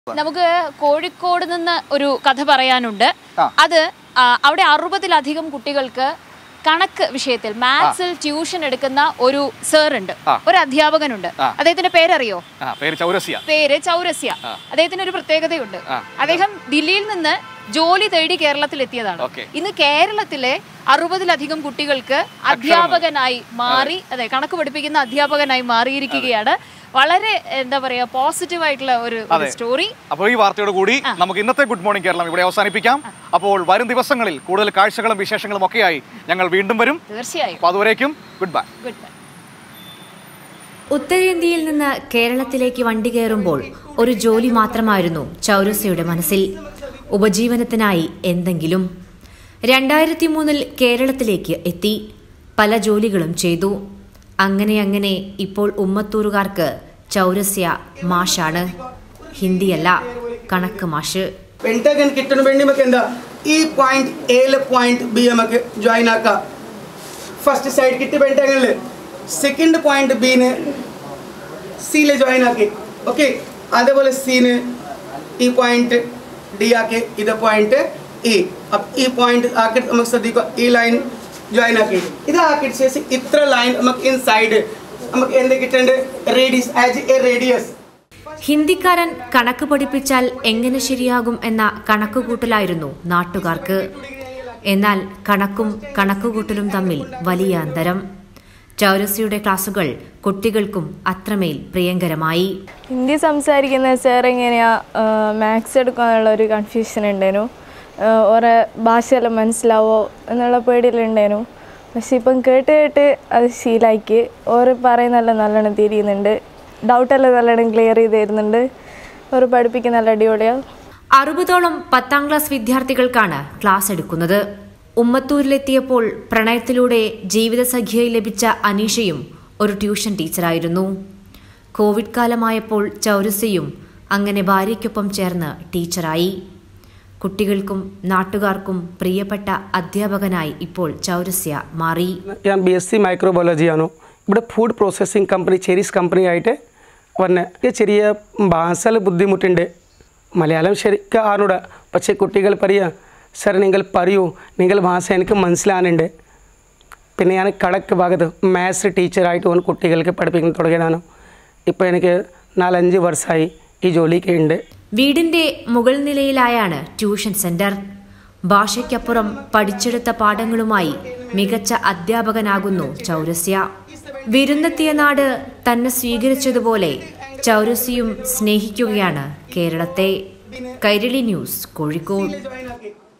നമുക്ക് കോഴിക്കോട് നിന്ന് ഒരു കഥ പറയാനുണ്ട് ആ. അത് ആ, അവിടെ അറുപതിലധികം കുട്ടികൾക്ക് കണക്ക് വിഷയത്തിൽ മാത്സിൽ ട്യൂഷൻ എടുക്കുന്ന ഒരു സർ ഉണ്ട് ആ. ഒരു അധ്യാപകനുണ്ട് ആ. അദ്ദേഹത്തിന്റെ പേരറിയോ ആ പേര് ചൗരസ്യ പേര് ചൗരസ്യ അദ്ദേഹത്തിന് ഒരു പ്രത്യേകതയുണ്ട് ആ. അദ്ദേഹം ദില്ലിയിൽ നിന്ന് ജോലി തേടി കേരളത്തിൽ എത്തിയതാണ് ഓക്കേ. ഇന്ന് കേരളത്തിലെ അറുപതിലധികം കുട്ടികൾക്ക് അധ്യാപകനായി മാറി അതെ കണക്ക് പഠിപ്പിക്കുന്ന അധ്യാപകനായി മാറിയിരിക്കുകയാണ് വളരെ എന്താ പറയാ പോസിറ്റീവ് ആയിട്ടുള്ള ഒരു ഒരു അതെ. സ്റ്റോറി അപ്പോൾ ഈ വാർത്തയോട് കൂടി നമുക്ക് ഇന്നത്തെ ഗുഡ് മോർണിംഗ് കേരളം ഇവിടെ അവസാനിപ്പിക്കാം അപ്പോൾ വരും ദിവസങ്ങളിൽ കൂടുതൽ കാഴ്ചകളും വിശേഷങ്ങളും ഒക്കെയായി ഞങ്ങൾ വീണ്ടും വരും തീർച്ചയായും അപ്പോൾ അതുവരേക്കും ഗുഡ് ബൈ ഗുഡ് ബൈ ഉത്തരേന്ത്യയിൽ നിന്ന് കേരളത്തിലേക്ക് വണ്ടി കയറുമ്പോൾ ഒരു ജോലി മാത്രമായിരുന്നു ചൗരസ്യയുടെ മനസ്സിൽ ഉപജീവനത്തിനായി എന്തെങ്കിലും രണ്ടായിരത്തി മൂന്നിൽ കേരളത്തിലേക്ക് എത്തി പല ജോലികളും ചെയ്തു അങ്ങനെ അങ്ങനെ ഇപ്പോൾ ഉമ്മത്തൂറുകാർക്ക് ചൗരസ്യ മാഷാണ് ഹിന്ദിയല്ല കണക്ക് മാഷ് പെൻറ്റഗൺ കിട്ടണ വേണ്ടി നമുക്ക് എന്താ ഈ പോയിന്റ് എയിലെ പോയിന്റ് ബി നമുക്ക് ജോയിൻ ആക്കാം ഫസ്റ്റ് സൈഡ് കിട്ടി പെൻറ്റഗണിൽ സെക്കൻഡ് പോയിന്റ് ബിന് സിയിൽ ജോയിൻ ആക്കി ഓക്കെ അതേപോലെ സീന് ഈ പോയിന്റ് ഡി ആക്കി ഇത് പോയിന്റ് ഇ അപ്പൊ ഈ പോയിന്റ് ആക്കിയിട്ട് നമുക്ക് ശ്രദ്ധിക്കുക ഈ ലൈൻ ജോയിൻ ആക്കി ഇത് ആക്കിയിട്ട് ശേഷം ഇത്ര ലൈൻ നമുക്ക് ഇൻസൈഡ് നമുക്ക് എന്ത് കിട്ടേണ്ടത് റേഡിയസ് ആസ് എ റേഡിയസ് ഹിന്ദിക്കാരൻ കണക്ക് പഠിപ്പിച്ചാൽ എങ്ങനെ ശരിയാകും എന്ന കണക്കുകൂട്ടലായിരുന്നു നാട്ടുകാർക്ക് എന്നാൽ കണക്കും കണക്കുകൂട്ടലും തമ്മിൽ വലിയ അന്തരം ചൗരസ്യയുടെ ക്ലാസുകൾ കുട്ടികൾക്കും അത്രമേൽ പ്രിയങ്കരമായി ഹിന്ദി സംസാരിക്കുന്ന സാർ എങ്ങനെയാ മാത്സ് എടുക്കാന്നുള്ള ഒരു കൺഫ്യൂഷൻ ഉണ്ടായിരുന്നു ഓരോ ഭാഷയെല്ലാം മനസ്സിലാവോ എന്നുള്ള പേടിയിലുണ്ടായിരുന്നു പക്ഷെ ഇപ്പം കേട്ട് കേട്ട് അത് ശീലാക്കി ഓരോ പറയുന്നെല്ലാം നല്ലോണം തിരിയുന്നുണ്ട് ഡൗട്ടെല്ലാം നല്ലോണം ക്ലിയർ ചെയ്ത് തരുന്നുണ്ട് ഓരോ പഠിപ്പിക്കുന്ന നല്ല അടിപൊളിയാണ് അറുപതോളം പത്താം ക്ലാസ് വിദ്യാർത്ഥികൾക്കാണ് ക്ലാസ് എടുക്കുന്നത് ഉമ്മത്തൂരിലെത്തിയപ്പോൾ പ്രണയത്തിലൂടെ ജീവിതസഖ്യയിൽ ലഭിച്ച അനീഷയും ഒരു ട്യൂഷൻ ടീച്ചറായിരുന്നു കോവിഡ് കാലമായപ്പോൾ ചൗരസ്യയും അങ്ങനെ ഭാര്യയ്ക്കൊപ്പം ചേർന്ന് ടീച്ചറായി കുട്ടികൾക്കും നാട്ടുകാർക്കും പ്രിയപ്പെട്ട അധ്യാപകനായി ഇപ്പോൾ ചൗരസ്യ മാറി ഞാൻ ബി എസ് സി മൈക്രോബയോളജിയാണ് ഇവിടെ ഫുഡ് പ്രോസസ്സിംഗ് കമ്പനി ചെരീസ് കമ്പനി ആയിട്ട് വന്നെ എനിക്ക് ചെറിയ ഭാഷയിൽ ബുദ്ധിമുട്ടുണ്ട് മലയാളം ശരിക്കും അറിഞ്ഞൂടാ പക്ഷേ കുട്ടികൾ പറയുക സർ നിങ്ങൾ പറയൂ നിങ്ങൾ ഭാഷ എനിക്ക് മനസ്സിലാകുന്നുണ്ട് പിന്നെ ഞാൻ കടക്ക് ഭാഗത്ത് മാത്സ് ടീച്ചറായിട്ട് വന്ന് കുട്ടികൾക്ക് പഠിപ്പിക്കാൻ തുടങ്ങിയതാണ് ഇപ്പോൾ എനിക്ക് നാലഞ്ച് വർഷമായി ഈ ജോലിക്ക് ഉണ്ട് വീടിന്റെ മുകൾ നിലയിലായാണ് ട്യൂഷൻ സെന്റർ ഭാഷയ്ക്കപ്പുറം പഠിച്ചെടുത്ത പാഠങ്ങളുമായി മികച്ച അധ്യാപകനാകുന്നു ചൗരസ്യ വിരുന്നെത്തിയ നാട് തന്നെ സ്വീകരിച്ചതുപോലെ ചൗരസ്യയും സ്നേഹിക്കുകയാണ് കേരളത്തെ കൈരളി ന്യൂസ് കോഴിക്കോട് ജോയിൻ ആക്കി